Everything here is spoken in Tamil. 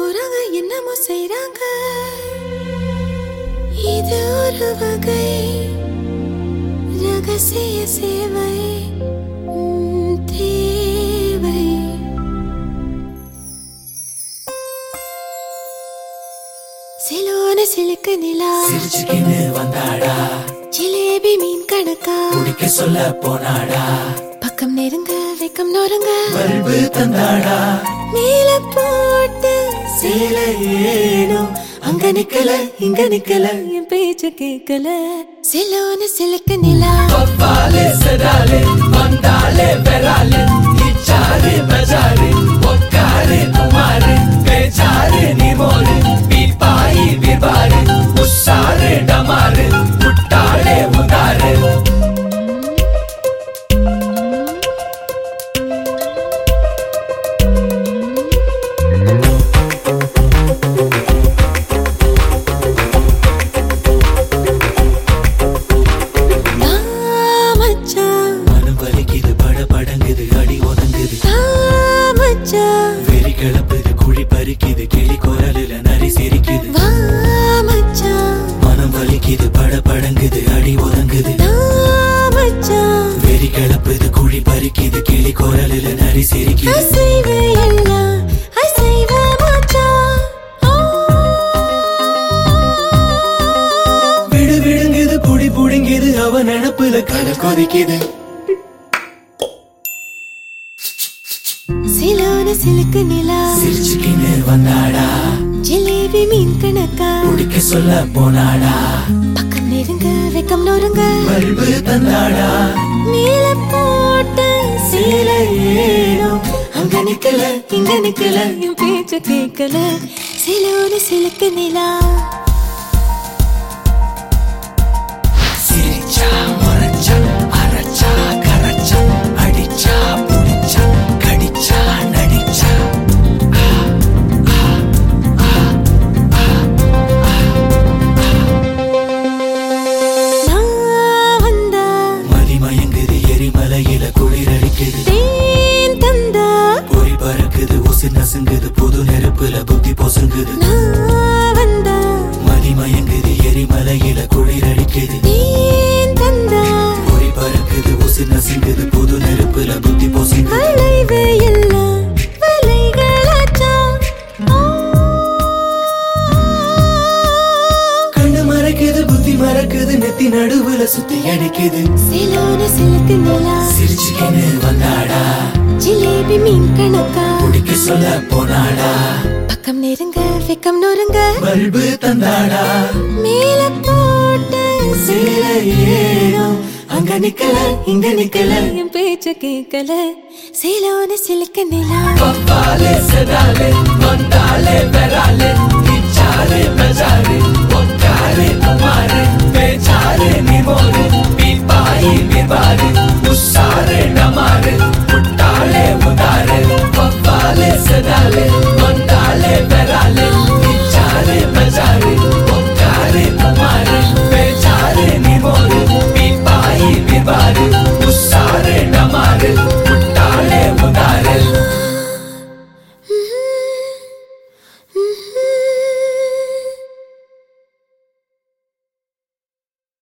போறாங்க என்னமோ செய்றாங்க இது ஒரு வகை ரகசிய சேவை உம், தேவை சிலோன சிலுக்கு நிலா சிரிச்சுக்கின்னு வந்தாடா ஜிலேபி மீன் கணக்கா குடிக்க சொல்ல போனாடா பக்கம் நெருங்க வெக்கம் நொறுங்க பல்பு தந்தாடா மேல போட்டு சேலை ஏனோ அங்க நிக்கல இங்க நிக்கல என் பேச்ச கேட்கல சிலோன சிலுக்கு நிலா பப்பாலே செடாலே வந்தாலே பெறாலே இச்சாரு பஜாரு ஒக்காரு குமாரு பேச்சாரு நிமோரு பீப்பாயி விபாரு உஷாரு டமாரு முட்டாளே உதாரு ஆ, மச்சான் மனம் வலிக்குது பட படங்குது அடி ஒதுங்குது ஆ, மச்சான் வெறி கிளப்புது குழி பறிக்குது கிளி குரலுல நரி சிரிக்குது வா மச்சான் மனம் வலிக்குது பட படங்குது அடி ஒதுங்குது ஆ, மச்சான் வெறி கிளப்புது குழி பறிக்குது கிளி குரலுல நரி சிரிக்குது அசைவு எல்லாம் அசைவ மச்சான் ஆ, விடு விடுங்குது புடி புடுங்குது அவ நினப்புல கடல் கொதிக்குது சிலோன சிலுக்கு நிலா சிரிச்சுக்கின்னு வந்தாடா ஜிலேபி மீன் கணக்கா குடிக்க சொல்ல போனாடா பக்கம் நெருங்க வெக்கம் நொறுங்க பல்பு தந்தாடா மேல போட்டு சேலை ஏனோ அங்க நிக்கல இங்க நிக்கல என் பேச்ச கேட்கல சிலோன சிலுக்கு நிலா சிரிச்சா முறைச்சா அரைச்சா கரைச்சா அடிச்சா புடிச்சா கடிச்சா நடிச்சா நான் வந்தா மதி மயங்குது எரிமலையில குளிர் அடிக்குது தேன் தந்தா பொறி பறக்குது உசு நசுங்குது புது நெருப்புல புத்தி பொசுங்குது நான் வந்தா மதி மயங்குது எரிமலையில குளிர் அடிக்குது தேன் தந்தா பொறி பறக்குது உசு நசுங்குது புது நெருப்புல புத்தி பொசுங்குது அலைவு எல்லாம் வலைகளாச்சா ஆ. கண்ணு மறைக்குது புத்தி மறக்குது நெத்தி நடுவுல சுத்தி அடிக்குது சிலோன சிலுக்கு நிலா சிரிச்சுக்கின்னு வந்தாடா ஜிலேபி மீன் கணக்கா குடிக்க சொல்ல போனாடா பக்கம் நெருங்க வெக்கம் நொறுங்க பல்பு தந்தாடா மேல போட்டு சேலை ஏனோ அங்க நிக்கல இங்க நிக்கல என் பேச்ச கேட்கல சிலோன சிலுக்கு நிலா பப்பாலே செடாலே வந்தாலே பெறாலே இச்சாரு பஜாரு ஒக்காரு குமாரு பேச்சாரு நிமோரு